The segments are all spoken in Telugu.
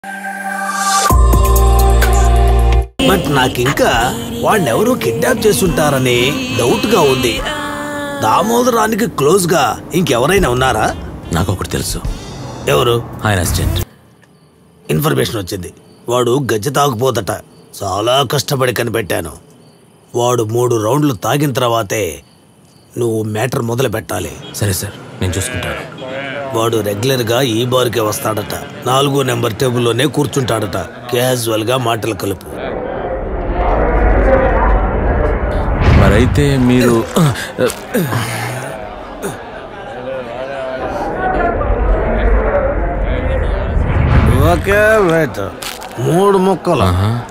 బట్ నాకింకా వాడినెవరో కిడ్నాప్ చేసుంటారని డౌట్ గా ఉంది దామోదరానికి క్లోజ్ గా ఇంకెవరైనా ఉన్నారా నాకు ఒకటి తెలుసు ఎవరు ఆయన అసిస్టెంట్ ఇన్ఫర్మేషన్ వచ్చింది వాడు గజ్జి తాగుపోతట చాలా కష్టపడి కనిపెట్టాను వాడు మూడు రౌండ్లు తాగిన తర్వాతే నువ్వు మ్యాటర్ మొదలు పెట్టాలి సరే సార్ నేను చూసుకుంటాను వాడు రెగ్యులర్ గా ఈ బార్కే వస్తాడట నాలుగో నెంబర్ టేబుల్లోనే కూర్చుంటాడట క్యాజువల్ గా మాటలు కలుపు మరైతే మీరు ఓకే వెయిట్ మూడు ముక్కలు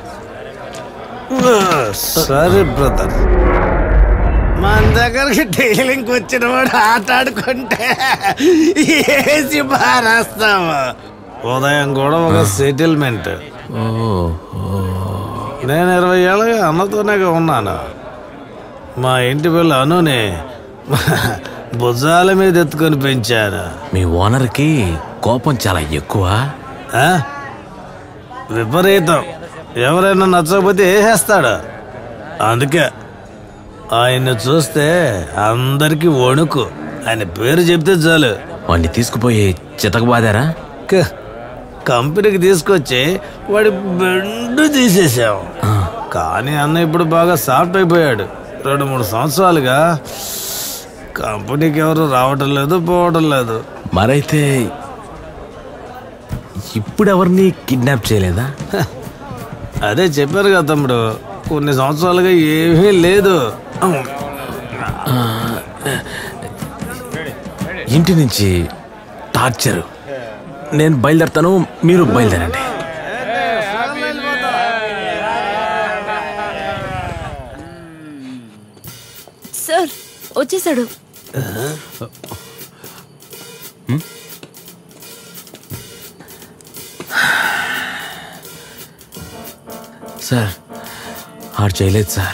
సరే బ్రదర్ మన దగ్గరికి డీలింగ్ వచ్చిన వాడు ఆట ఆడుకుంటే ఏసి బారేస్తాము ఉదయం కూడా ఒక సెటిల్మెంట్ ఓ నేను ఇరవై ఏళ్ళగా అన్నతోనే ఉన్నాను మా ఇంటి పిల్ల అనుని భుజాల మీద ఎత్తుకొని పెంచాను మీ ఓనర్కి కోపం చాలా ఎక్కువ ఆ? విపరీతం ఎవరైనా నచ్చకపోతే వేసేస్తాడు అందుకే ఆయన్ని చూస్తే అందరికీ వణుకు ఆయన పేరు చెప్తే చాలు వాడిని తీసుకుపోయి చితకబాదారా క- కంపెనీకి తీసుకొచ్చి వాడి బెండు తీసేసాం కానీ అన్న ఇప్పుడు బాగా సాఫ్ట్ అయిపోయాడు రెండు మూడు సంవత్సరాలుగా కంపెనీకి ఎవరు రావటం లేదు పోవటం లేదు మరైతే ఇప్పుడు ఎవరిని కిడ్నాప్ చేయలేదా హ, అదే చెప్పారు కదా తమ్ముడు కొన్ని సంవత్సరాలుగా ఏమీ లేదు ఇంటి నుంచి టార్చర్ నేను బయలుదేరుతాను మీరు బయలుదేరండి సార్ వచ్చేసాడు సార్ ఆడు చేయలేదు సార్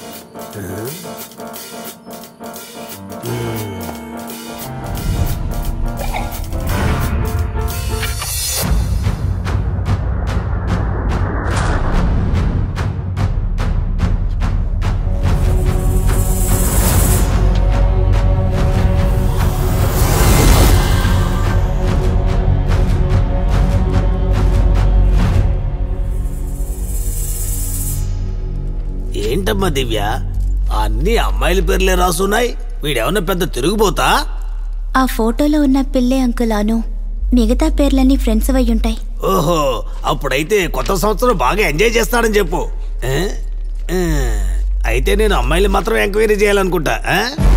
ఏంటమ్మా దివ్య అన్ని అమ్మాయిల పేర్లే రాసున్నాయి వీడేమన్నా పెద్ద తిరిగిపోతా ఆ ఫోటోలో ఉన్న పిల్లే అంకుల్ అను మిగతా పేర్లన్నీ ఫ్రెండ్స్ అయి ఉంటాయి ఓహో అప్పుడైతే కొత్త సంవత్సరం బాగా ఎంజాయ్ చేస్తాడని చెప్పు ఏ? ఏ, అయితే నేను అమ్మాయిలు మాత్రం ఎంక్వైరీ చేయాలనుకుంటా ఆ?